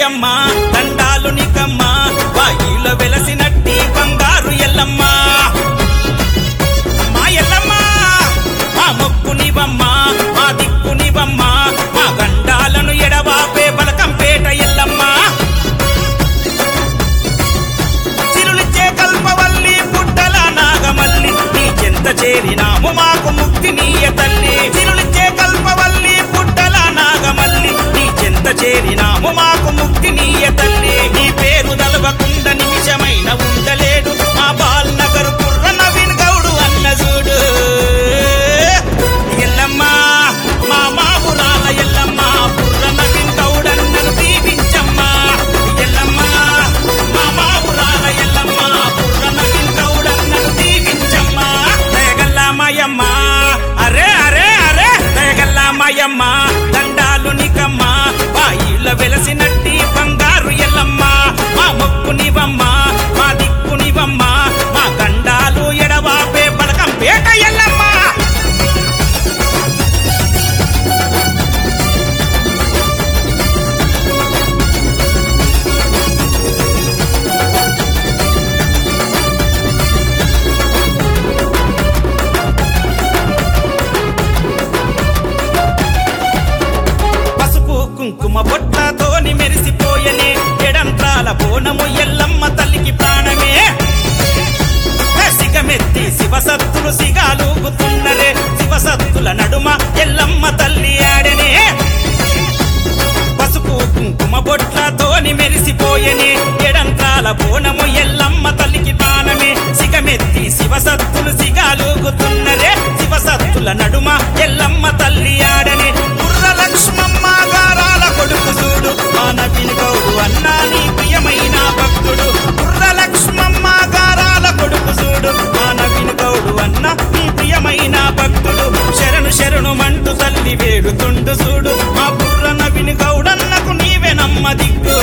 మాయమ్మ దండాలు నికమ్మ వాయిలో వెలసినట్టి బంగారు ఎల్లమ్మ మా ఎల్లమ్మ మా మొక్కునివమ్మ మా దిక్కునివమ్మ మా గండాలను ఎడవాపే బలకంపేట ఎల్లమ్మ చిరులిచ్చే కల్పవల్లి పుట్టల నాగమల్లి నీ చెంత చేరినాము మాకు ముక్తి నీయ తల్లి చిరులిచ్చే కల్పవల్లి పుట్టల నాగమల్లి నీ చెంత చేరినాము మాకు ముక్తి నీయ తల్లి నీ పేరు దలవకుండ నిమిషమైన ఉండలేడు మా బాల్ నగరు కుర్ర నవీన్ గౌడు అన్న చూడు ఎల్లమ్మ మా మాపురాల ఎల్లమ్మ పుర్ర నవీన్ గౌడన్నను దీవించమ్మా ఎల్లమ్మ మా మాపురాల ఎల్లమ్మ పుర్ర నవీన్ గౌడన్నను దీవించమ్మా దయగల్లా మాయమ్మ అరే అరే అరే దయగల్లా మాయమ్మ దండాలు నికమ్మ బాయిల వెలసినట్టి బంగారు ఎల్లమ్మ మా మొక్కునివమ్మ మా దిక్కునివమ్మ మా గండాలు ఎడవాపే బలకం పేట ఎల్లమ్మ పసుపు కుంకుమ బొట్టతోని మెరిసిపోయనే ఎడంత్రాల బోనము ఎల్లమ్మ తల్లికి ప్రాణమే సిగమెత్తి శివసత్తులు సిగాలూగుతున్నరే శివసత్తుల నడుమ ఎల్లమ్మ తల్లి ఆడనే పసుపు కుంకుమ బొట్లతోని మెరిసిపోయనే ఎడంత్రాల బోనము ఎల్లమ్మ తల్లికి ప్రాణమే సిగమెత్తి శివసత్తులు సిగాలూగుతున్నరే శివసత్తుల నడుమ ఎల్లమ్మ తల్లి ఆడనే బుర్ర లక్ష్మమ్మ గారాల కొడుకు చూడు మానవిని గౌడు అన్నా నీ ప్రియమైన భక్తుడు బుర్ర లక్ష్మమ్మ గారాల కొడుకు చూడు మానవిని గౌడు అన్న నీ ప్రియమైన భక్తుడు శరణు శరణు మంటు తల్లి వేడుతుండు చూడు మా బుర్ర నవిని గౌడన్నకు నీవే నమ్మ దిక్కు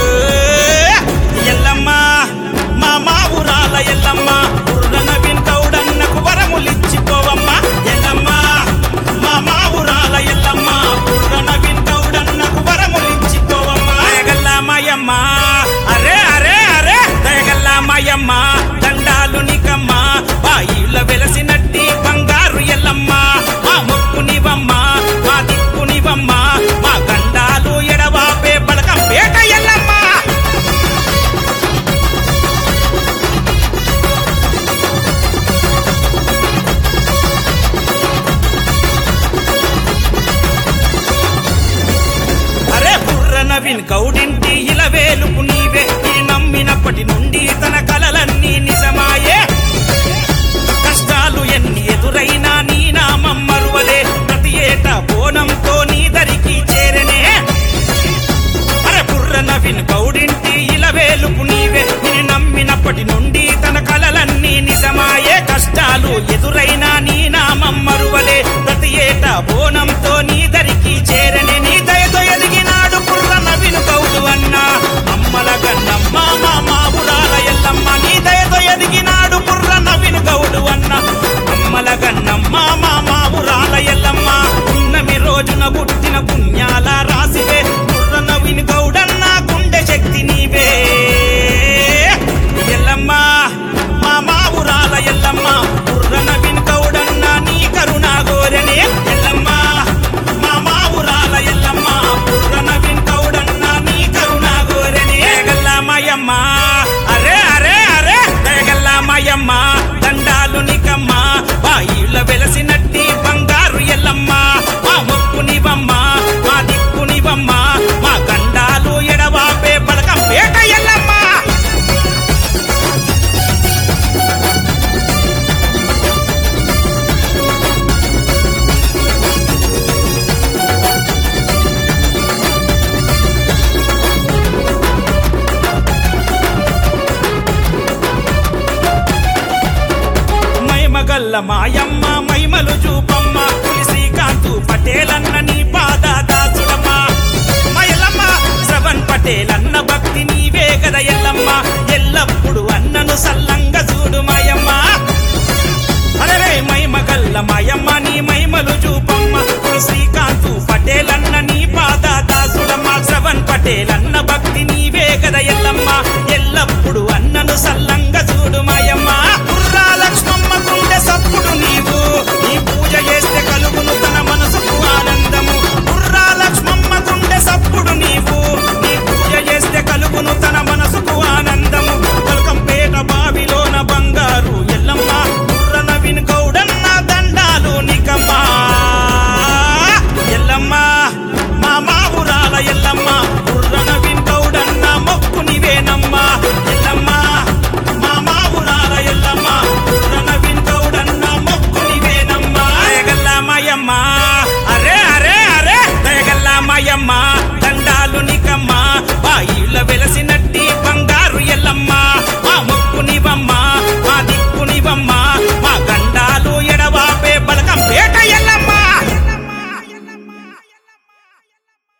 ఎల్లమ్మ మా మా ఊరాల ఎల్లమ్మ బుర్ర నవిన్ గౌడన్నకు వరములిచ్చిపోవమ్మ ఎల్లమ్మ మా మా ఊరాల ఎల్లమ్మ బుర్ర నవిన్ గౌడన్నకు వరములిచ్చిపోవమ్మ దయగల్లా మాయమ్మ అరే అరే అరే దయగల్లా మాయమ్మ దండాలు నికమ్మ బాయిల వెలసినట్టి బంగారు ఎల్లమ్మ మా మొక్కునివమ్మ మా దిక్కునివమ్మ మా గండాలు ఎడవాపే బలకం పేట ఎల్లమ్మ అరే బుర్ర నవీన్ గౌడింటి ఇలవేలుపు నీవే నీ నమ్మినప్పటి నుండి తన కలలన్నీ నిజమాయే కష్టాలు ఎన్ని ఎదురైనా నీ నామం మరువలే ప్రతి ఏటా బోనంతో నీ దరికి చేరనే అరే బుర్ర నవీన్ గౌడింటి ఇలవేలుపు నీవే నీ నమ్మినప్పటి నుండి తన కలలన్నీ నిజమాయే కష్టాలు ఎదురైనా నీ నామం మరువలే ప్రతి ఏటా బోనంతో నీ దరికి చేరని నీ దయతో ఎదిగినాడు బుర్ర నవీన్ గౌడు అన్న అమ్మల గన్నమ్మ మా మాబురాల ఎల్లమ్మ నీ దయతో ఎదిగినాడు బుర్ర నవీన్ గౌడు అన్న అమ్మల గన్నమ్మ మా మాబురాల ఎల్లమ్మ ఉన్నమి రోజున పుట్టిన పుణ్యాల రాసివే బుర్ర నవీన్ గౌడన్న గుండె శక్తి నీవే ఎల్లమ్మ మా మావురాల ఎల్లమ్మ బుర్ర నవీన్ గౌడన్న నీ కరుణా గోరనే ఎల్లమ్మ మా మావురాల ఎల్లమ్మ బుర్ర నవీన్ గౌడన్న నీ కరుణా గోరనే దయగల్లా మాయమ్మ అరే అరే అరే దయగల్లా మాయమ్మ దండాలు నికమ్మ బాయిల వెలసినట్టి బంగారు ఎల్లమ్మ మా మొక్కునివమ్మ మా దిక్కునివమ్మ మా గండాలు ఎడవాపే బలకం పేట ఎల్లమ్మ మైమగల్ల మాయమ్మ మైమలు చూపమ్మ పులి శ్రీకాంతు పటేలన్న నీ పాద దాసుడమ్మ మయలమ్మ శ్రవణ్ పటేలన్న భక్తి నీవే కదా ఎల్లమ్మ ఎల్లప్పుడు అన్నను సల్లంగా చూడు మాయమ్మ అరే మైమగల్ల మాయమ్మ నీ మైమలు చూపమ్మ పులి శ్రీకాంతు పటేలన్న నీ పాద దాసుడమ్మ శ్రవణ్ పటేలన్న భక్తి వెలసిన